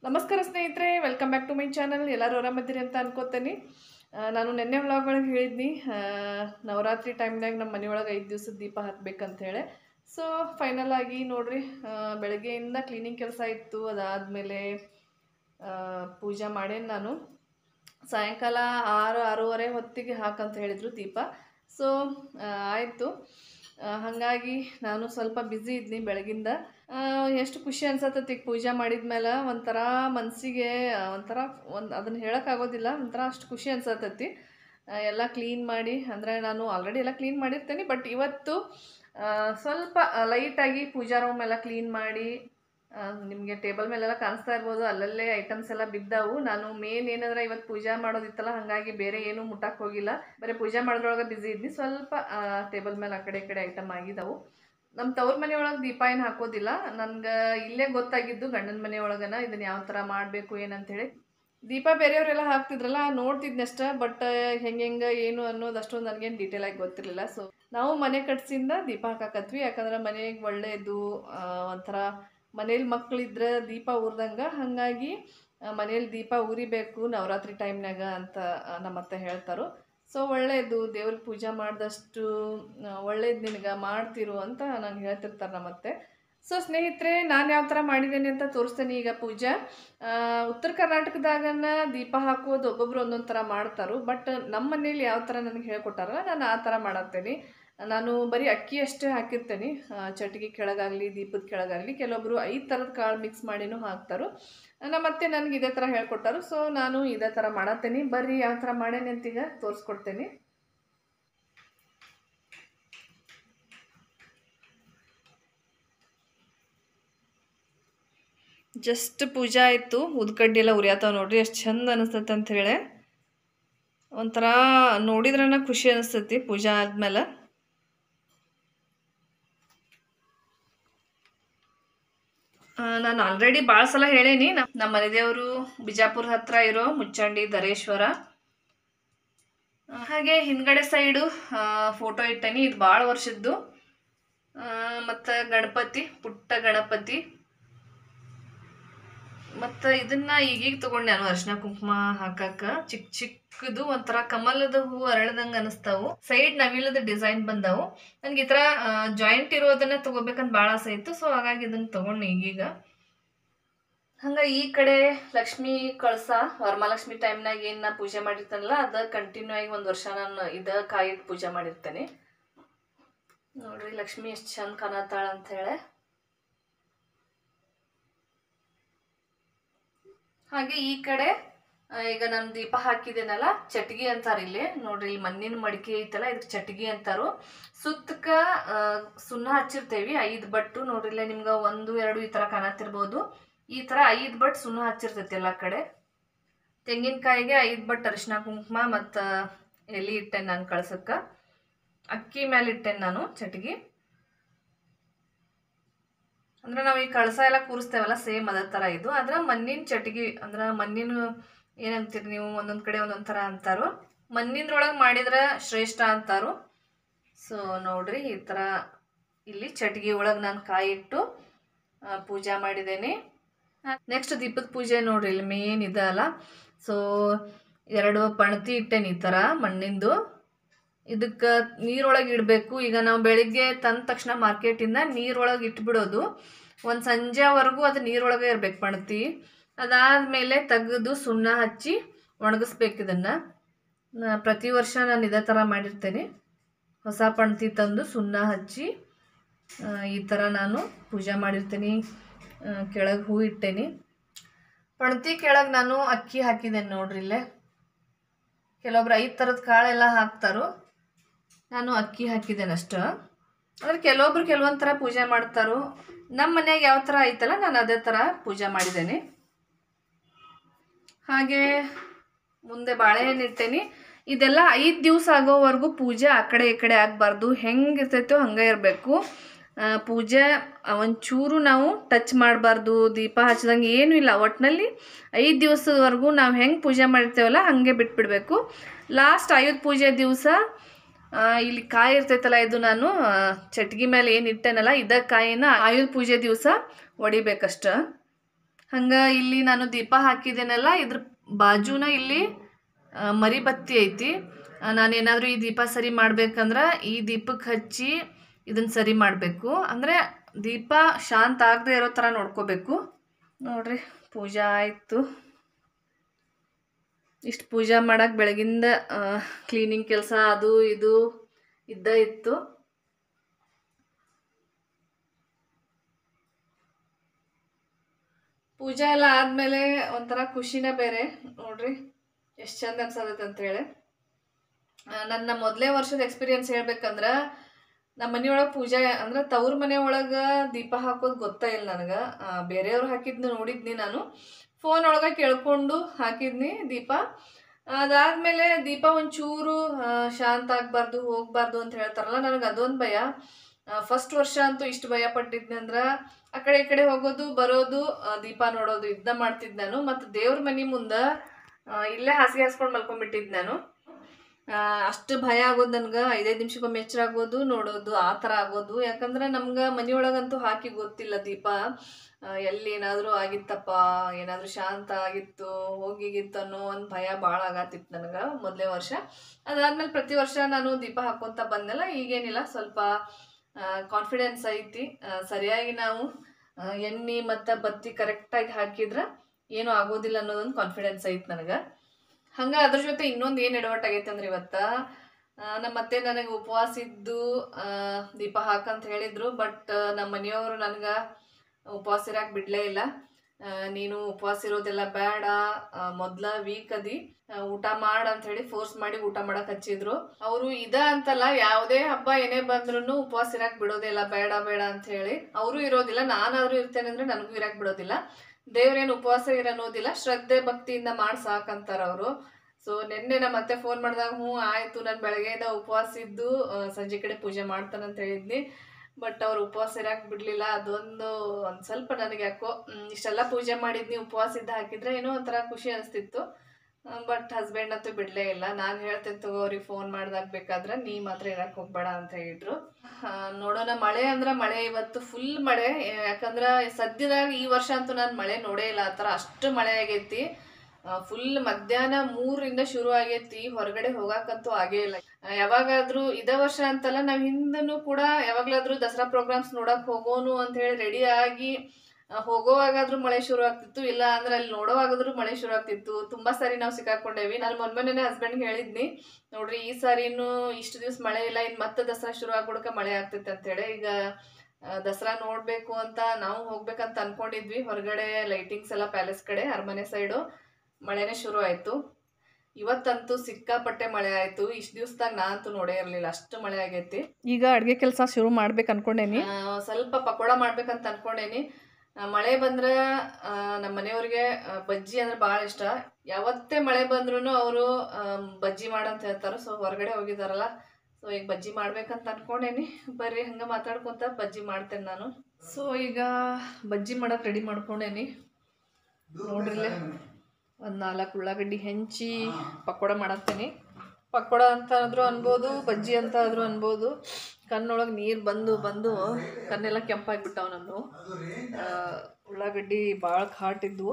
ನಮಸ್ಕಾರ ಸ್ನೇಹಿತರೆ welcome back to my channel ಎಲ್ಲರೂ ಆರಾಮದ್ದೀರಿ ಅಂತ ಅನ್ಕೋತೀನಿ ಆ, ನಾನು ನಿನ್ನೆ ವ್ಲಾಗ್ ಒಳಗೆ ಹೇಳಿದ್ನಿ ಆ, ನವರಾತ್ರಿ ಟೈಮ್ನಾಗ ನಮ್ಮ ಮನೆಯೊಳಗೆ ಐದು ದಿವಸದ ದೀಪ ಹತ್ಬೇಕಂತ ಹೇಳಿ ಸೊ ಫೈನಲ್ ಆಗಿ ನೋಡ್ರಿ ಆ, ಬೆಳಗ್ಗೆಯಿಂದ ಕ್ಲೀನಿಂಗ್ ಕೆಲಸ ಇತ್ತು ಅದಾದಮೇಲೆ ಪೂಜೆ ಮಾಡೇನಿ ನಾನು ಸಾಯಂಕಾಲ ಆರು ಆರೂವರೆ ಹೊತ್ತಿಗೆ ಹಾಕಂತ ಹೇಳಿದರು ದೀಪ ಸೊ ಆಯಿತು ಹಾಗಾಗಿ ನಾನು ಸ್ವಲ್ಪ ಬ್ಯುಸಿ ಇದ್ನಿ ಬೆಳಗಿಂದ ಆ, ಎಷ್ಟು ಖುಷಿ ಅನ್ಸತ್ತೈತಿ ಈಗ ಪೂಜೆ ಮಾಡಿದ್ಮೇಲೆ ಒಂಥರ ಮನಸ್ಸಿಗೆ ಒಂಥರ ಒಂದು ಅದನ್ನು ಹೇಳೋಕ್ಕಾಗೋದಿಲ್ಲ ಒಂಥರ ಅಷ್ಟು ಖುಷಿ ಅನ್ಸತ್ತೈತಿ ಆ, ಎಲ್ಲ ಕ್ಲೀನ್ ಮಾಡಿ ಅಂದರೆ ನಾನು ಆಲ್ರೆಡಿ ಎಲ್ಲ ಕ್ಲೀನ್ ಮಾಡಿರ್ತೇನೆ ಬಟ್ ಇವತ್ತು ಆ, ಸ್ವಲ್ಪ ಲೈಟಾಗಿ ಪೂಜಾ ರೂಮ್ ಎಲ್ಲ ಕ್ಲೀನ್ ಮಾಡಿ ನಿಮಗೆ ಟೇಬಲ್ ಮೇಲೆಲ್ಲ ಕಾಣಿಸ್ತಾ ಇರ್ಬೋದು ಅಲ್ಲಲ್ಲೇ ಐಟಮ್ಸ್ ಎಲ್ಲ ಬಿದ್ದಾವು ನಾನು ಮೇನ್ ಏನಂದ್ರೆ ಇವತ್ತು ಪೂಜಾ ಮಾಡೋದಿತ್ತಲ್ಲ ಹಾಗಾಗಿ ಬೇರೆ ಏನೂ ಮುಟ್ಟಕ್ಕೆ ಹೋಗಿಲ್ಲ ಬರೀ ಪೂಜೆ ಮಾಡೋದ್ರೊಳಗೆ ಬ್ಯುಸಿ ಇದ್ನಿ ಸ್ವಲ್ಪ ಟೇಬಲ್ ಮೇಲೆ ಆ ಕಡೆ ಈ ಕಡೆ ಐಟಮ್ ಆಗಿದ್ದಾವು ನಮ್ಮ ತವ್ರ ಮನೆಯೊಳಗೆ ದೀಪ ಏನು ಹಾಕೋದಿಲ್ಲ ನನ್ಗೆ ಇಲ್ಲೇ ಗೊತ್ತಾಗಿದ್ದು ಗಂಡನ ಮನೆಯೊಳಗನ ಇದನ್ನ ಯಾವ ಥರ ಮಾಡಬೇಕು ಏನಂತೇಳಿ ದೀಪ ಬೇರೆಯವರೆಲ್ಲ ಹಾಕ್ತಿದ್ರಲ್ಲ ನೋಡ್ತಿದ್ನಷ್ಟ ಬಟ್ ಹೆಂಗೆ ಹೆಂಗೆ ಏನು ಅನ್ನೋದು ಅಷ್ಟೊಂದು ನನಗೇನು ಡೀಟೇಲ್ ಆಗಿ ಗೊತ್ತಿರಲಿಲ್ಲ ಸೊ ನಾವು ಮನೆ ಕಟ್ಸಿಂದ ದೀಪ ಹಾಕಾಕತ್ವಿ ಯಾಕಂದ್ರೆ ಮನೆಗೆ ಒಳ್ಳೆಯದು ಆ, ಒಂಥರ ಮನೇಲಿ ಮಕ್ಕಳಿದ್ರೆ ದೀಪ ಉರ್ದಂಗೆ ಹಾಗಾಗಿ ಮನೇಲಿ ದೀಪ ಉರಿಬೇಕು ನವರಾತ್ರಿ ಟೈಮ್ನಾಗ ಅಂತ ಆ, ನಮ್ಮತ್ತೆ ಹೇಳ್ತಾರೋ ಸೊ ಒಳ್ಳೆಯದು ದೇವ್ರ ಪೂಜೆ ಮಾಡಿದಷ್ಟು ಒಳ್ಳೇದು ನಿನಗೆ ಮಾಡ್ತಿರು ಅಂತ ನಂಗೆ ಹೇಳ್ತಿರ್ತಾರೆ ನಮ್ಮತ್ತೆ ಸೊ ಸ್ನೇಹಿತರೆ ನಾನು ಯಾವ ಥರ ಮಾಡಿದ್ದೇನೆ ಅಂತ ತೋರಿಸ್ತೇನೆ ಈಗ ಪೂಜಾ ಆ, ಉತ್ತರ ಕರ್ನಾಟಕದಾಗನ ದೀಪ ಹಾಕೋದು ಒಬ್ಬೊಬ್ರು ಒಂದೊಂದು ಥರ ಮಾಡ್ತಾರೋ ಬಟ್ ನಮ್ಮ ಮನೇಲಿ ಯಾವ ಥರ ನನಗೆ ಹೇಳ್ಕೊಟ್ಟಾರಲ್ಲ ನಾನು ಆ ಥರ ಮಾಡತ್ತೇನೆ ನಾನು ಬರೀ ಅಕ್ಕಿ ಅಷ್ಟೇ ಹಾಕಿರ್ತೇನೆ ಆ, ಚಟಿಗೆ ಕೆಳಗಾಗಲಿ ದೀಪದ ಕೆಳಗಾಗಲಿ ಕೆಲವೊಬ್ಬರು ಐದು ಥರದ ಕಾಳು ಮಿಕ್ಸ್ ಮಾಡಿನೂ ಹಾಕ್ತಾರೋ ನಮ್ಮತ್ತೆ ನನಗೆ ಇದೇ ಥರ ಹೇಳ್ಕೊಟ್ಟಾರು ಸೊ ನಾನು ಇದೇ ಥರ ಮಾಡತ್ತೇನೆ ಬರ್ರಿ ಯಾವ ಥರ ಮಾಡೇನಿ ಅಂತ ಈಗ ತೋರಿಸ್ಕೊಡ್ತೇನೆ ಜಸ್ಟ್ ಪೂಜೆ ಆಯಿತು ಉದ್ಕಡ್ಡಿ ಎಲ್ಲ ಉರಿಯಾತಾವ ನೋಡ್ರಿ ಎಷ್ಟು ಚಂದ ಅನಿಸ್ತೈತೆ ಅಂತ ಹೇಳಿ ಒಂಥರ ನೋಡಿದ್ರನ ಖುಷಿ ಅನಿಸ್ತೈತಿ ಪೂಜೆ ಆದ್ಮೇಲೆ ಆ, ನಾನು ಆಲ್ರೆಡಿ ಭಾಳ ಸಲ ಹೇಳೇನಿ ನಮ್ಮ ನಮ್ಮ ಮನೆ ದೇವರು ಬಿಜಾಪುರ ಹತ್ರ ಇರೋ ಮುಚ್ಚಂಡಿ ಧರೇಶ್ವರ ಆ, ಹಾಗೆ ಹಿಂದ್ಗಡೆ ಸೈಡು ಫೋಟೋ ಇಟ್ಟೇನಿ ಇದು ಭಾಳ ವರ್ಷದ್ದು ಮತ್ತು ಗಣಪತಿ ಪುಟ್ಟ ಗಣಪತಿ ಮತ್ತು ಇದನ್ನ ಈಗೀಗ ತಗೊಂಡೆ ನಾನು ಅರ್ಶಿನ ಕುಂಕುಮ ಹಾಕಕ್ಕ ಚಿಕ್ಕ ಚಿಕ್ಕದು ಒಂಥರ ಕಮಲದ ಹೂ ಅರಳದಂಗೆ ಅನಿಸ್ತಾವು ಸೈಡ್ ನವಿಲದ ಡಿಸೈನ್ ಬಂದಾವು ನನಗೆ ಈ ಥರ ಜಾಯಿಂಟ್ ಇರೋದನ್ನ ತಗೋಬೇಕಂತ ಭಾಳ ಆಸೆ ಇತ್ತು ಸೊ ಹಾಗಾಗಿ ಇದನ್ನ ತಗೊಂಡೆ ಈಗೀಗ ಹಂಗ ಈ ಕಡೆ ಲಕ್ಷ್ಮಿ ಕಳಸ ವರಮಹಾಲಕ್ಷ್ಮಿ ಟೈಮ್ನಾಗ ಏನು ನಾ ಪೂಜೆ ಮಾಡಿರ್ತಾನಲ್ಲ ಅದ ಕಂಟಿನ್ಯೂ ಆಗಿ ಒಂದು ವರ್ಷ ನಾನು ಇದ ಕಾಯಿ ಇಟ್ಟು ಪೂಜೆ ಮಾಡಿರ್ತೇನೆ ನೋಡ್ರಿ ಲಕ್ಷ್ಮಿ ಎಷ್ಟು ಚಂದ ಕಾಣತ್ತಾಳ ಅಂತ ಹೇಳಿ ಹಾಗೆ ಈ ಕಡೆ ಆ, ಈಗ ನಾನು ದೀಪ ಹಾಕಿದ್ದೇನಲ್ಲ ಚಟ್ಗಿ ಅಂತಾರ ಇಲ್ಲಿ ನೋಡ್ರಿ ಇಲ್ಲಿ ಮಣ್ಣಿನ ಮಡಿಕೆ ಐತಲ್ಲ ಇದಕ್ಕೆ ಚಟ್ಗಿ ಅಂತಾರು ಸುತ್ತಕ ಆ, ಸುಣ್ಣ ಹಚ್ಚಿರ್ತೇವಿ ಐದು ಬಟ್ಟು ನೋಡ್ರಿ ಇಲ್ಲೇ ನಿಮ್ಗೆ ಒಂದು ಎರಡು ಈ ಥರ ಕಾಣತ್ತಿರ್ಬೋದು ಈ ಥರ ಐದು ಬಟ್ ಸುಣ್ಣ ಹಚ್ಚಿರ್ತೈತಿ ಎಲ್ಲ ಕಡೆ ತೆಂಗಿನಕಾಯಿಗೆ ಐದು ಬಟ್ ಅರಿಶಿನ ಕುಂಕುಮ ಮತ್ತು ಎಲೆ ಇಟ್ಟೇನೆ ನಾನು ಕಳ್ಸಕ್ಕೆ ಅಕ್ಕಿ ಮೇಲೆ ಇಟ್ಟೇನೆ ನಾನು ಚಟ್ಗಿ ಅಂದ್ರೆ ನಾವು ಈ ಕಳಸ ಎಲ್ಲ ಕೂರಿಸ್ತೇವಲ್ಲ ಸೇಮ್ ಅದೇ ಥರ ಇದು ಆದ್ರೆ ಮಣ್ಣಿನ ಚಟ್ಗಿ ಅಂದ್ರೆ ಮಣ್ಣಿನ ಏನಂತೀರಿ ನೀವು ಒಂದೊಂದು ಕಡೆ ಒಂದೊಂದು ಥರ ಅಂತಾರೋ ಮಣ್ಣಿನೊಳಗೆ ಮಾಡಿದ್ರೆ ಶ್ರೇಷ್ಠ ಅಂತಾರೋ ಸೊ ನೋಡ್ರಿ ಈ ಥರ ಇಲ್ಲಿ ಚಟ್ಗಿ ಒಳಗೆ ನಾನು ಕಾಯಿ ಇಟ್ಟು ಆ, ಪೂಜೆ ಮಾಡಿದ್ದೇನೆ ನೆಕ್ಸ್ಟ್ ದೀಪದ ಪೂಜೆ ನೋಡ್ರಿ ಇಲ್ಲಿ ಮೇನ್ ಇದಲ್ಲ ಸೊ ಎರಡು ಪಣತಿ ಇಟ್ಟೇನಿ ಈ ಥರ ಮಣ್ಣಿಂದು ಇದಕ್ಕೆ ನೀರೊಳಗೆ ಇಡಬೇಕು ಈಗ ನಾವು ಬೆಳಿಗ್ಗೆ ತಂದ ತಕ್ಷಣ ಮಾರ್ಕೆಟಿಂದ ನೀರೊಳಗೆ ಇಟ್ಬಿಡೋದು ಒಂದು ಸಂಜೆವರೆಗೂ ಅದು ನೀರೊಳಗೆ ಇರ್ಬೇಕು ಪಣತಿ ಅದಾದಮೇಲೆ ತೆಗೆದು ಸುಣ್ಣ ಹಚ್ಚಿ ಒಣಗಿಸ್ಬೇಕು ಇದನ್ನು ನಾ- ಪ್ರತಿ ವರ್ಷ ನಾನು ಇದೇ ಥರ ಮಾಡಿರ್ತೇನೆ ಹೊಸ ಪಣತಿ ತಂದು ಸುಣ್ಣ ಹಚ್ಚಿ ಆ, ಈ ಥರ ನಾನು ಪೂಜೆ ಮಾಡಿರ್ತೀನಿ ಕೆಳಗೆ ಹೂ ಇಟ್ಟೇನಿ ಪಣತಿ ಕೆಳಗೆ ನಾನು ಅಕ್ಕಿ ಹಾಕಿದ್ದೇನೆ ನೋಡ್ರಿ ಇಲ್ಲೇ ಕೆಲವೊಬ್ರು ಐದು ಥರದ ಕಾಳೆಲ್ಲ ಹಾಕ್ತಾರೋ ನಾನು ಅಕ್ಕಿ ಹಾಕಿದ್ದೇನೆ ಅಷ್ಟು ಅಂದ್ರೆ ಕೆಲವೊಬ್ರು ಕೆಲವೊಂದು ಥರ ಪೂಜೆ ಮಾಡ್ತಾರೋ ನಮ್ಮ ಮನ್ಯಾಗ ಯಾವ ಥರ ಐತಲ್ಲ ನಾನು ಅದೇ ಥರ ಪೂಜೆ ಮಾಡಿದ್ದೇನೆ ಹಾಗೆ ಮುಂದೆ ಬಾಳೆಹಣ್ಣು ಇಟ್ಟೇನಿ ಇದೆಲ್ಲ ಐದು ದಿವಸ ಆಗೋವರೆಗೂ ಪೂಜೆ ಆ ಕಡೆ ಈ ಕಡೆ ಆಗಬಾರ್ದು ಹೆಂಗೆ ಇರ್ತೈತೋ ಹಂಗೆ ಇರಬೇಕು ಪೂಜೆ ಒಂಚೂರು ನಾವು ಟಚ್ ಮಾಡಬಾರ್ದು ದೀಪ ಹಚ್ಚಿದಂಗೆ ಏನೂ ಇಲ್ಲ ಒಟ್ಟಿನಲ್ಲಿ ಐದು ದಿವಸದವರೆಗೂ ನಾವು ಹೆಂಗೆ ಪೂಜೆ ಮಾಡಿರ್ತೇವಲ್ಲ ಹಾಗೆ ಬಿಟ್ಬಿಡಬೇಕು ಲಾಸ್ಟ್ ಆಯುಧ ಪೂಜೆ ದಿವಸ ಇಲ್ಲಿ ಕಾಯಿ ಇರ್ತೈತಲ್ಲ ಇದು ನಾನು ಆ, ಚಟ್ಗಿ ಮೇಲೆ ಏನು ಇಟ್ಟೇನಲ್ಲ ಇದ ಕಾಯಿನ ಆಯುಧ ಪೂಜೆ ದಿವಸ ಒಡಿಬೇಕಷ್ಟ ಹಂಗೆ ಇಲ್ಲಿ ನಾನು ದೀಪ ಹಾಕಿದ್ದೇನಲ್ಲ ಇದ್ರ ಬಾಜುನ ಇಲ್ಲಿ ಆ, ಮರಿ ಬತ್ತಿ ಐತಿ ಆ, ನಾನೇನಾದರೂ ಈ ದೀಪ ಸರಿ ಮಾಡ್ಬೇಕಂದ್ರೆ ಈ ದೀಪಕ್ಕೆ ಹಚ್ಚಿ ಇದನ್ನು ಸರಿ ಮಾಡಬೇಕು ಅಂದರೆ ದೀಪ ಶಾಂತ ಆಗದೆ ಇರೋ ಥರ ನೋಡ್ಕೋಬೇಕು ನೋಡ್ರಿ ಪೂಜಾ ಆಯಿತು ಇಷ್ಟು ಪೂಜಾ ಮಾಡಕ್ಕೆ ಬೆಳಗಿಂದ ಕ್ಲೀನಿಂಗ್ ಕೆಲಸ ಅದು ಇದು ಇದ್ದ ಇತ್ತು ಪೂಜಾ ಎಲ್ಲ ಆದಮೇಲೆ ಒಂಥರ ಖುಷಿನೇ ಬೇರೆ ನೋಡ್ರಿ ಎಷ್ಟು ಚಂದ ಅನ್ಸತೈತೆ ಅಂತೇಳಿ ಆ, ನನ್ನ ಮೊದಲೇ ವರ್ಷದ ಎಕ್ಸ್ಪೀರಿಯನ್ಸ್ ಹೇಳ್ಬೇಕಂದ್ರೆ ನಮ್ಮ ಮನೆಯೊಳಗೆ ಪೂಜೆ ಅಂದ್ರೆ ತವ್ರ ಮನೆ ಒಳಗೆ ದೀಪ ಹಾಕೋದು ಗೊತ್ತೇ ಇಲ್ಲ ನನಗೆ ಬೇರೆಯವ್ರು ಹಾಕಿದ್ನ ನೋಡಿದ್ನಿ ನಾನು ಫೋನ್ ಒಳಗೆ ಕೇಳ್ಕೊಂಡು ಹಾಕಿದ್ನಿ ದೀಪ ಅದಾದ್ಮೇಲೆ ದೀಪ ಒಂಚೂರು ಆ, ಶಾಂತ ಆಗಬಾರ್ದು ಹೋಗ್ಬಾರ್ದು ಅಂತ ಹೇಳ್ತಾರಲ್ಲ ನನಗೆ ಅದೊಂದು ಭಯ ಫಸ್ಟ್ ವರ್ಷ ಅಂತೂ ಇಷ್ಟು ಭಯ ಪಟ್ಟಿದ್ನಿ ಅಂದ್ರೆ ಆ ಕಡೆ ಈ ಕಡೆ ಹೋಗೋದು ಬರೋದು ಆ, ದೀಪ ನೋಡೋದು ಇದ್ದ ಮಾಡ್ತಿದ್ದೆ ನಾನು ಮತ್ತು ದೇವ್ರ ಮನೆ ಮುಂದೆ ಇಲ್ಲೇ ಹಾಸಿಗೆ ಹಾಸ್ಕೊಂಡು ಮಲ್ಕೊಂಡ್ಬಿಟ್ಟಿದ್ದೆ ನಾನು ಆ, ಅಷ್ಟು ಭಯ ಆಗೋದು ನನ್ಗೆ ಐದೈದು ನಿಮಿಷಕ್ಕೊಮ್ಮೆ ಎಚ್ಚರ ಆಗೋದು ನೋಡೋದು ಆ ಥರ ಆಗೋದು ಯಾಕಂದ್ರೆ ನಮ್ಗೆ ಮನೆಯೊಳಗಂತೂ ಹಾಕಿ ಗೊತ್ತಿಲ್ಲ ದೀಪ ಆ, ಎಲ್ಲಿ ಏನಾದರೂ ಆಗಿತ್ತಪ್ಪ ಏನಾದರೂ ಶಾಂತ ಆಗಿತ್ತು ಹೋಗಿಗಿತ್ತು ಅನ್ನೋ ಒಂದು ಭಯ ಭಾಳ ಆಗತ್ತಿತ್ತು ನನಗೆ ಮೊದಲೇ ವರ್ಷ ಅದಾದ್ಮೇಲೆ ಪ್ರತಿ ವರ್ಷ ನಾನು ದೀಪ ಹಾಕ್ಕೊಂತ ಬಂದೆಲ್ಲ ಈಗೇನಿಲ್ಲ ಸ್ವಲ್ಪ ಕಾನ್ಫಿಡೆನ್ಸ್ ಐತಿ ಆ, ಸರಿಯಾಗಿ ನಾವು ಆ, ಎಣ್ಣೆ ಮತ್ತು ಬತ್ತಿ ಕರೆಕ್ಟಾಗಿ ಹಾಕಿದ್ರೆ ಏನೂ ಆಗೋದಿಲ್ಲ ಅನ್ನೋದೊಂದು ಕಾನ್ಫಿಡೆನ್ಸ್ ಐತಿ ನನಗೆ ಹಂಗೆ ಅದ್ರ ಜೊತೆ ಇನ್ನೊಂದು ಏನು ಎಡವಟ್ ಆಗೈತೆ ಅಂದ್ರೆ ಇವತ್ತು ನಮ್ಮ ಮತ್ತೆ ನನಗೆ ಉಪವಾಸ ಇದ್ದು ಆ, ದೀಪ ಹಾಕಂತ ಹೇಳಿದ್ರು ಬಟ್ ನಮ್ಮ ಮನೆಯವರು ನನಗೆ ಉಪವಾಸ ಇರಕ್ಕೆ ಬಿಡಲೇ ಇಲ್ಲ ಆ, ನೀನು ಉಪವಾಸ ಇರೋದೆಲ್ಲ ಬೇಡ ಮೊದಲ ವೀಕ್ ಅದಿ ಆ, ಊಟ ಮಾಡ ಅಂತ ಹೇಳಿ ಫೋರ್ಸ್ ಮಾಡಿ ಊಟ ಮಾಡಕ್ ಹಚ್ಚಿದ್ರು ಅವರು ಇದ ಅಂತಲ್ಲ ಯಾವುದೇ ಹಬ್ಬ ಏನೇ ಬಂದ್ರು ಉಪವಾಸ ಇರಕ್ ಬಿಡೋದೇ ಇಲ್ಲ ಬೇಡ ಬೇಡ ಅಂತ ಹೇಳಿ ಅವರು ಇರೋದಿಲ್ಲ ನಾನಾದ್ರೂ ಇರ್ತೇನೆ ಅಂದ್ರೆ ನನಗೂ ಇರಕ್ ಬಿಡೋದಿಲ್ಲ ದೇವ್ರೇನು ಉಪವಾಸ ಇರನ್ನೋದಿಲ್ಲ ಶ್ರದ್ಧೆ ಭಕ್ತಿಯಿಂದ ಮಾಡಿ ಸಾಕಂತಾರ ಅವರು ಸೊ ನಿನ್ನೆ ನಮ್ಮ ಅತ್ತೆ ಫೋನ್ ಮಾಡಿದಾಗ ಹ್ಞೂ ಆಯಿತು ನಾನು ಬೆಳಗ್ಗೆಯಿಂದ ಉಪವಾಸ ಇದ್ದು ಆ, ಸಂಜೆ ಕಡೆ ಪೂಜೆ ಮಾಡ್ತಾನಂತ ಹೇಳಿದ್ನಿ ಬಟ್ ಅವ್ರು ಉಪವಾಸ ಇರಕ್ಕೆ ಬಿಡಲಿಲ್ಲ ಅದೊಂದು ಒಂದು ಸ್ವಲ್ಪ ನನಗೆ ಯಾಕೋ ಮ್, ಇಷ್ಟೆಲ್ಲ ಪೂಜೆ ಮಾಡಿದ್ನಿ ಉಪವಾಸ ಇದ್ದು ಹಾಕಿದ್ರೆ ಏನೋ ಒಂಥರ ಖುಷಿ ಅನಿಸ್ತಿತ್ತು ಬಟ್ ಹಸ್ಬೆಂಡ್ ಅಂತೂ ಬಿಡಲೇ ಇಲ್ಲ ನಾನು ಹೇಳ್ತೇನೆ ತಗೋ ಅವ್ರಿಗೆ ಫೋನ್ ಮಾಡ್ದಾಗ ಬೇಕಾದ್ರೆ ನೀ ಮಾತ್ರ ಇರಕ್ಕೆ ಹೋಗ್ಬೇಡ ಅಂತ ಹೇಳಿದ್ರು ಆ, ನೋಡೋಣ ಮಳೆ ಅಂದ್ರೆ ಮಳೆ ಇವತ್ತು ಫುಲ್ ಮಳೆ ಯಾಕಂದ್ರೆ ಸದ್ಯದಾಗ ಈ ವರ್ಷ ಅಂತೂ ನಾನು ಮಳೆ ನೋಡೇ ಇಲ್ಲ ಆ ಥರ ಅಷ್ಟು ಮಳೆ ಆಗೈತಿ ಫುಲ್ ಮಧ್ಯಾಹ್ನ ಮೂರರಿಂದ ಶುರು ಆಗೈತಿ ಹೊರಗಡೆ ಹೋಗಾಕಂತೂ ಆಗೇ ಇಲ್ಲ ಆ, ಯಾವಾಗಾದ್ರೂ ಇದ ವರ್ಷ ಅಂತಲ್ಲ ನಾವು ಹಿಂದನೂ ಕೂಡ ಯಾವಾಗ್ಲಾದ್ರೂ ದಸರಾ ಪ್ರೋಗ್ರಾಮ್ಸ್ ನೋಡಕ್ ಹೋಗೋನು ಅಂತ ಹೇಳಿ ರೆಡಿ ಆಗಿ ಆ, ಹೋಗೋವಾಗಾದ್ರೂ ಮಳೆ ಶುರು ಆಗ್ತಿತ್ತು ಇಲ್ಲ ಅಂದ್ರೆ ಅಲ್ಲಿ ನೋಡೋವಾಗಾದ್ರೂ ಮಳೆ ಶುರು ಆಗ್ತಿತ್ತು ತುಂಬಾ ಸಾರಿ ನಾವು ಸಿಕ್ಕಾಕೊಂಡೇವಿ ನಾನು ಮೊನ್ನೆ ಹಸ್ಬೆಂಡ್ಗೆ ಹೇಳಿದ್ನಿ ನೋಡ್ರಿ ಈ ಸಾರಿನೂ ಇಷ್ಟು ದಿವ್ಸ ಮಳೆ ಇಲ್ಲ ಇನ್ನು ಮತ್ತೆ ದಸರಾ ಶುರು ಆಗ್ಬಿಡಕ ಮಳೆ ಆಗ್ತೈತೆ ಅಂತೇಳಿ ಈಗ ಆ, ದಸರಾ ನೋಡ್ಬೇಕು ಅಂತ ನಾವು ಹೋಗ್ಬೇಕಂತ ಅನ್ಕೊಂಡಿದ್ವಿ ಹೊರಗಡೆ ಲೈಟಿಂಗ್ಸ್ ಎಲ್ಲ ಪ್ಯಾಲೇಸ್ ಕಡೆ ಅರಮನೆ ಸೈಡು ಮಳೆನೇ ಶುರು ಆಯ್ತು ಇವತ್ತಂತೂ ಸಿಕ್ಕಾಪಟ್ಟೆ ಮಳೆ ಆಯ್ತು ಇಷ್ಟು ದಿವ್ಸದಾಗ ನಾನಂತೂ ನೋಡೇ ಇರಲಿಲ್ಲ ಅಷ್ಟು ಮಳೆ ಆಗೈತಿ ಈಗ ಅಡುಗೆ ಕೆಲಸ ಶುರು ಮಾಡ್ಬೇಕು ಅನ್ಕೊಂಡೇನಿ ಸ್ವಲ್ಪ ಪಕೋಡ ಮಾಡ್ಬೇಕಂತ ಅನ್ಕೊಂಡೇನಿ ಆ, ಮಳೆ ಬಂದ್ರೆ ಆ, ನಮ್ಮ ಮನೆಯವ್ರಿಗೆ ಆ, ಬಜ್ಜಿ ಅಂದ್ರೆ ಭಾಳ ಇಷ್ಟ ಯಾವತ್ತೇ ಮಳೆ ಬಂದ್ರೂ ಅವರು ಬಜ್ಜಿ ಮಾಡಂತ ಹೇಳ್ತಾರೆ ಸೊ ಹೊರಗಡೆ ಹೋಗಿದಾರಲ್ಲ ಸೊ ಈಗ ಬಜ್ಜಿ ಮಾಡ್ಬೇಕಂತ ಅನ್ಕೊಂಡೇನಿ ಬರ್ರಿ ಹಂಗೆ ಮಾತಾಡ್ಕೊಂತ ಬಜ್ಜಿ ಮಾಡ್ತೇನೆ ನಾನು ಸೊ ಈಗ ಬಜ್ಜಿ ಮಾಡಕ್ಕೆ ರೆಡಿ ಮಾಡ್ಕೊಂಡೇನಿ ನೋಡ್ರಿಲ್ಲೇ ಒಂದು ನಾಲ್ಕು ಉಳ್ಳಾಗಡ್ಡಿ ಹೆಂಚಿ ಪಕೋಡ ಮಾಡತ್ತೇನೆ ಪಕೋಡ ಅಂತ ಆದರೂ ಅನ್ಬೋದು ಬಜ್ಜಿ ಅಂತ ಆದರೂ ಅನ್ಬೋದು ಕಣ್ಣೊಳಗೆ ನೀರು ಬಂದು ಬಂದು ಕಣ್ಣೆಲ್ಲ ಕೆಂಪಾಗಿಬಿಟ್ಟವು ನಾನು ಆ, ಉಳ್ಳಾಗಡ್ಡಿ ಭಾಳ ಘಾಟ್ ಇದ್ವು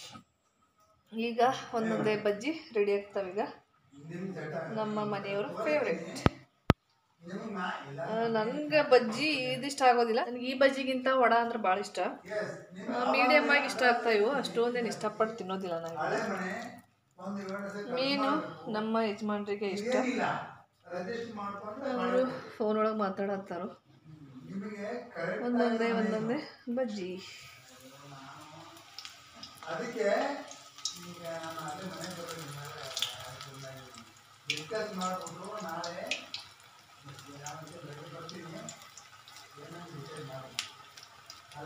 ಈಗ ಒಂದೊಂದೇ ಬಜ್ಜಿ ರೆಡಿ ಆಗ್ತಾವೀಗ ನಮ್ಮ ಮನೆಯವ್ರ ಫೇವ್ರೆಟ್ ನನಗೆ ಬಜ್ಜಿ ಇದಿಷ್ಟ ಆಗೋದಿಲ್ಲ ನನಗೆ ಈ ಬಜ್ಜಿಗಿಂತ ವಡ ಅಂದ್ರೆ ಭಾಳ ಇಷ್ಟ ಮೀಡಿಯಮ್ ಆಗಿ ಇಷ್ಟ ಆಗ್ತಾ ಇವು ಅಷ್ಟೊಂದೇನು ಇಷ್ಟಪಟ್ಟು ತಿನ್ನೋದಿಲ್ಲ ನನಗೆ ಮೀನು ನಮ್ಮ ಯಜಮಾನ್ರಿಗೆ ಇಷ್ಟ ಅವರು ಫೋನ್ ಒಳಗೆ ಮಾತಾಡತ್ತಾರು ಒಂದೊಂದೇ ಒಂದೊಂದೇ ಬಜ್ಜಿ ಅದಕ್ಕೆ ಈಗ ನಾನು ಅದೇ ಮನೆಗೆ ಬರೋದಿಲ್ಲ ಡಿಸ್ಕಸ್ ಮಾಡಿಕೊಂಡು ನಾಳೆ ಯಾವ ಬೆಳಗ್ಗೆ ಬರ್ತೀನಿ ಏನಂತ ಡಿಸೈಡ್ ಮಾಡೋಣ ಅಲ್ಲ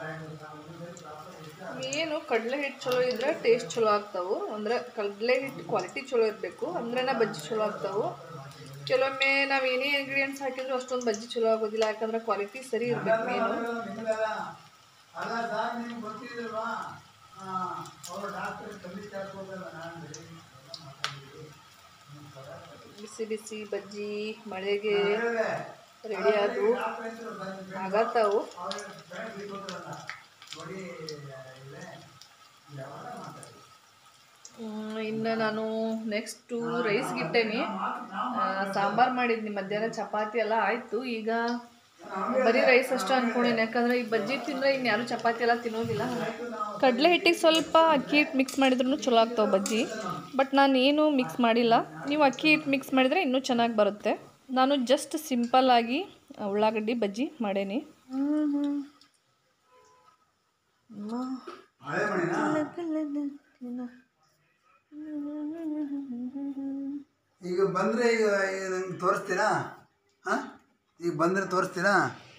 ಏನು ಕಡಲೆ ಹಿಟ್ಟು ಚಲೋ ಇದ್ರೆ ಟೇಸ್ಟ್ ಚಲೋ ಆಗ್ತಾವು ಅಂದ್ರೆ ಕಡಲೆ ಹಿಟ್ಟು ಕ್ವಾಲಿಟಿ ಚಲೋ ಇರಬೇಕು ಅಂದ್ರೆನ ಬಜ್ಜಿ ಚಲೋ ಆಗ್ತಾವು ಕೆಲವೊಮ್ಮೆ ನಾವು ಏನೇ ಇಂಗ್ರೀಡಿಯೆಂಟ್ಸ್ ಹಾಕಿದ್ರು ಅಷ್ಟೊಂದು ಬಜ್ಜಿ ಚಲೋ ಆಗೋದಿಲ್ಲ ಯಾಕಂದ್ರೆ ಕ್ವಾಲಿಟಿ ಸರಿ ಇರ್ಬೇಕು ಮೇನು ನಿಮ್ಗೆಲ್ಲ ಅಲ್ಲ ಸರ್ ನಿಮ್ಗೆ ಗೊತ್ತಿಲ್ವಾ ಅವರು ಡಾಕ್ಟರ್ ಕಮ್ಮಿ ಹಾಕೋದಲ್ಲ ನಾನು ಬಿಸಿ ಬಿಸಿ ಬಜ್ಜಿ ಮಳೆಗೆ ರೆಡಿ ಆದವು ಆಗತ್ತಾವು ನೋಡಿ ಇಲ್ಲೇ ಯಾವಾಗ ಮಾತಾಡಿ ಇನ್ನು ನಾನು ನೆಕ್ಸ್ಟು ರೈಸ್ಗೆ ಇಟ್ಟೇನಿ ಸಾಂಬಾರು ಮಾಡಿದ್ನಿ ಮಧ್ಯಾಹ್ನ ಚಪಾತಿ ಎಲ್ಲ ಆಯಿತು ಈಗ ಬರೀ ರೈಸ್ ಅಷ್ಟು ಅನ್ಕೊಂಡೇನೆ ಯಾಕಂದ್ರೆ ಈ ಬಜ್ಜಿ ತಿಂದರೆ ಇನ್ನು ಯಾರು ಚಪಾತಿ ಎಲ್ಲ ತಿನ್ನೋದಿಲ್ಲ ಕಡಲೆ ಹಿಟ್ಟಿಗೆ ಸ್ವಲ್ಪ ಅಕ್ಕಿ ಹಿಟ್ಟು ಮಿಕ್ಸ್ ಮಾಡಿದ್ರೂ ಚಲೋ ಆಗ್ತಾವೆ ಬಜ್ಜಿ ಬಟ್ ನಾನು ಏನು ಮಿಕ್ಸ್ ಮಾಡಿಲ್ಲ ನೀವು ಅಕ್ಕಿ ಹಿಟ್ಟು ಮಿಕ್ಸ್ ಮಾಡಿದರೆ ಇನ್ನೂ ಚೆನ್ನಾಗಿ ಬರುತ್ತೆ ನಾನು ಜಸ್ಟ್ ಸಿಂಪಲ್ ಆಗಿ ಉಳ್ಳಾಗಡ್ಡಿ ಬಜ್ಜಿ ಮಾಡೇನಿ ಹಳೆ ಮಣಿನಾ ಈಗ ಬಂದರೆ ಈಗ ಈಗ ನಂಗೆ ತೋರಿಸ್ತೀರಾ ಹಾಂ ಈಗ ಬಂದರೆ ತೋರಿಸ್ತೀರಾ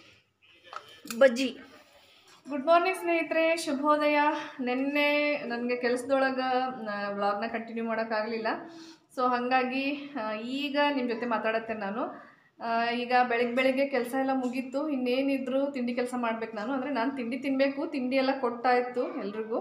ಬಜ್ಜಿ ಗುಡ್ ಮಾರ್ನಿಂಗ್ ಸ್ನೇಹಿತರೆ ಶುಭೋದಯ ನಿನ್ನೆ ನನಗೆ ಕೆಲಸದೊಳಗೆ ವ್ಲಾಗ್ನ ಕಂಟಿನ್ಯೂ ಮಾಡೋಕ್ಕಾಗಲಿಲ್ಲ ಸೊ ಹಾಗಾಗಿ ಆ, ಈಗ ನಿಮ್ಮ ಜೊತೆ ಮಾತಾಡತ್ತೇನೆ ನಾನು ಆ, ಈಗ ಬೆಳಗ್ಗೆ ಬೆಳಿಗ್ಗೆ ಕೆಲಸ ಎಲ್ಲ ಮುಗೀತು ಇನ್ನೇನಿದ್ರು ತಿಂಡಿ ಕೆಲಸ ಮಾಡ್ಬೇಕು ನಾನು ಅಂದರೆ ನಾನು ತಿಂಡಿ ತಿನ್ನಬೇಕು ತಿಂಡಿ ಎಲ್ಲ ಕೊಟ್ಟಾಯಿತು ಎಲ್ರಿಗೂ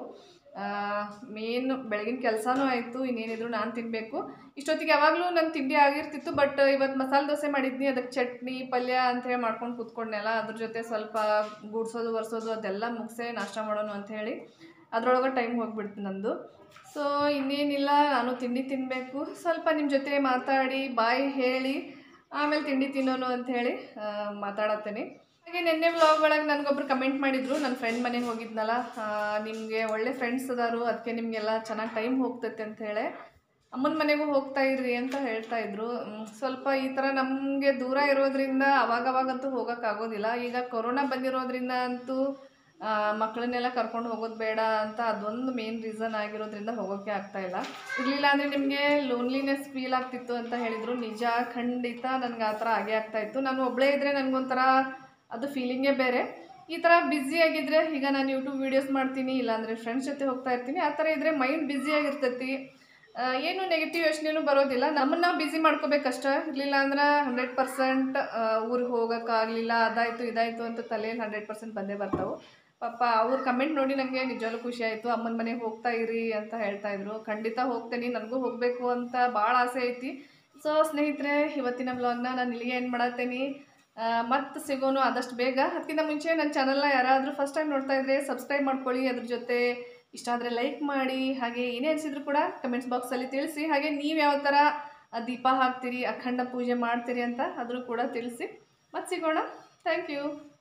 ಮೇನ್ ಬೆಳಗಿನ ಕೆಲಸನೂ ಆಯಿತು ಇನ್ನೇನಿದ್ರು ನಾನು ತಿನ್ನಬೇಕು ಇಷ್ಟೊತ್ತಿಗೆ ಯಾವಾಗಲೂ ನನ್ನ ತಿಂಡಿ ಆಗಿರ್ತಿತ್ತು ಬಟ್ ಇವತ್ತು ಮಸಾಲೆ ದೋಸೆ ಮಾಡಿದ್ನಿ ಅದಕ್ಕೆ ಚಟ್ನಿ ಪಲ್ಯ ಅಂತ ಹೇಳಿ ಮಾಡ್ಕೊಂಡು ಕೂತ್ಕೊಂಡೆಲ್ಲ ಅದ್ರ ಜೊತೆ ಸ್ವಲ್ಪ ಗುಡ್ಸೋದು ಒರೆಸೋದು ಅದೆಲ್ಲ ಮುಗಿಸೇ ನಾಷ್ಟ ಮಾಡೋಣ ಅಂತ ಹೇಳಿ ಅದರೊಳಗೆ ಟೈಮ್ ಹೋಗ್ಬಿಡ್ತು ನಂದು ಸೊ ಇನ್ನೇನಿಲ್ಲ ನಾನು ತಿಂಡಿ ತಿನ್ನಬೇಕು ಸ್ವಲ್ಪ ನಿಮ್ಮ ಜೊತೆ ಮಾತಾಡಿ ಬಾಯಿ ಹೇಳಿ ಆಮೇಲೆ ತಿಂಡಿ ತಿನ್ನೋನು ಅಂತ ಹೇಳಿ ಮಾತಾಡತ್ತೇನೆ ಹಾಗೆ ನಿನ್ನೆ ವ್ಲಾಗ್ ಒಳಗೆ ನನಗೊಬ್ರು ಕಮೆಂಟ್ ಮಾಡಿದ್ರು ನನ್ನ ಫ್ರೆಂಡ್ ಮನೆಗೆ ಹೋಗಿದ್ನಲ್ಲ ನಿಮಗೆ ಒಳ್ಳೆ ಫ್ರೆಂಡ್ಸ್ ಅದಾರು ಅದಕ್ಕೆ ನಿಮಗೆಲ್ಲ ಚೆನ್ನಾಗಿ ಟೈಮ್ ಹೋಗ್ತೈತೆ ಅಂತ ಹೇಳಿ ಅಮ್ಮನ ಮನೆಗೂ ಹೋಗ್ತಾ ಇರ್ರಿ ಅಂತ ಹೇಳ್ತಾ ಇದ್ರು ಮ್, ಸ್ವಲ್ಪ ಈ ಥರ ನಮಗೆ ದೂರ ಇರೋದ್ರಿಂದ ಅವಾಗವಾಗಂತೂ ಹೋಗೋಕ್ಕಾಗೋದಿಲ್ಲ ಈಗ ಕೊರೋನಾ ಬಂದಿರೋದ್ರಿಂದ ಅಂತೂ ಆ, ಮಕ್ಕಳನ್ನೆಲ್ಲ ಕರ್ಕೊಂಡು ಹೋಗೋದು ಬೇಡ ಅಂತ ಅದೊಂದು ಮೇನ್ ರೀಸನ್ ಆಗಿರೋದ್ರಿಂದ ಹೋಗೋಕ್ಕೆ ಆಗ್ತಾ ಇಲ್ಲ ಇರಲಿಲ್ಲ ಅಂದರೆ ನಿಮಗೆ ಲೋನ್ಲಿನೆಸ್ ಫೀಲ್ ಆಗ್ತಿತ್ತು ಅಂತ ಹೇಳಿದರು ನಿಜ ಖಂಡಿತ ನನಗೆ ಆ ಥರ ಆಗೇ ಆಗ್ತಾ ಇತ್ತು ನಾನು ಒಬ್ಬಳೇ ಇದ್ದರೆ ನನಗೊಂಥರ ಅದು ಫೀಲಿಂಗೇ ಬೇರೆ ಈ ಥರ ಬ್ಯುಸಿ ಆಗಿದ್ರೆ ಈಗ ನಾನು ಯೂಟ್ಯೂಬ್ ವೀಡಿಯೋಸ್ ಮಾಡ್ತೀನಿ ಇಲ್ಲಾಂದರೆ ಫ್ರೆಂಡ್ಸ್ ಜೊತೆ ಹೋಗ್ತಾ ಇರ್ತೀನಿ ಆ ಥರ ಇದ್ದರೆ ಮೈಂಡ್ ಬ್ಯುಸಿ ಆಗಿರ್ತೈತಿ ಆ, ಏನು ನೆಗೆಟಿವ್ ಯೋಚನೆನೂ ಬರೋದಿಲ್ಲ ನಮ್ಮನ್ನು ನಾವು ಬ್ಯುಸಿ ಮಾಡ್ಕೋಬೇಕಷ್ಟ ಇರಲಿಲ್ಲ ಅಂದ್ರೆ ಹಂಡ್ರೆಡ್ ಪರ್ಸೆಂಟ್ ಊರಿಗೆ ಹೋಗೋಕ್ಕಾಗಲಿಲ್ಲ ಅದಾಯಿತು ಇದಾಯಿತು ಅಂತ ತಲೆಯಲ್ಲಿ ಹಂಡ್ರೆಡ್ ಪರ್ಸೆಂಟ್ ಬಂದೇ ಬರ್ತಾವೆ ಪಾಪ ಅವ್ರ ಕಮೆಂಟ್ ನೋಡಿ ನನಗೆ ನಿಜವಾಗ್ಲೂ ಖುಷಿ ಆಯಿತು ಅಮ್ಮನ ಮನೆಗೆ ಹೋಗ್ತಾ ಇರಿ ಅಂತ ಹೇಳ್ತಾ ಇದ್ರು ಖಂಡಿತ ಹೋಗ್ತೇನೆ ನನಗೂ ಹೋಗಬೇಕು ಅಂತ ಭಾಳ ಆಸೆ ಐತಿ ಸೊ ಸ್ನೇಹಿತರೆ ಇವತ್ತಿನ ವ್ಲಾಗ್ನ ನಾನು ಇಲ್ಲಿಗೆ ಏನು ಮಾಡತ್ತೇನೆ ಮತ್ತು ಸಿಗೋನು ಆದಷ್ಟು ಬೇಗ ಅದಕ್ಕಿಂತ ಮುಂಚೆ ನನ್ನ ಚಾನಲ್ನ ಯಾರಾದರೂ ಫಸ್ಟ್ ಟೈಮ್ ನೋಡ್ತಾ ಇದ್ರೆ ಸಬ್ಸ್ಕ್ರೈಬ್ ಮಾಡ್ಕೊಳ್ಳಿ ಅದ್ರ ಜೊತೆ ಇಷ್ಟ ಆದರೆ ಲೈಕ್ ಮಾಡಿ ಹಾಗೆ ಏನೇ ಅನಿಸಿದ್ರು ಕೂಡ ಕಮೆಂಟ್ಸ್ ಬಾಕ್ಸಲ್ಲಿ ತಿಳಿಸಿ ಹಾಗೆ ನೀವು ಯಾವ ಥರ ಆ, ದೀಪ ಹಾಕ್ತೀರಿ ಅಖಂಡ ಪೂಜೆ ಮಾಡ್ತೀರಿ ಅಂತ ಆದರೂ ಕೂಡ ತಿಳಿಸಿ ಮತ್ತೆ ಸಿಗೋಣ ಥ್ಯಾಂಕ್ ಯು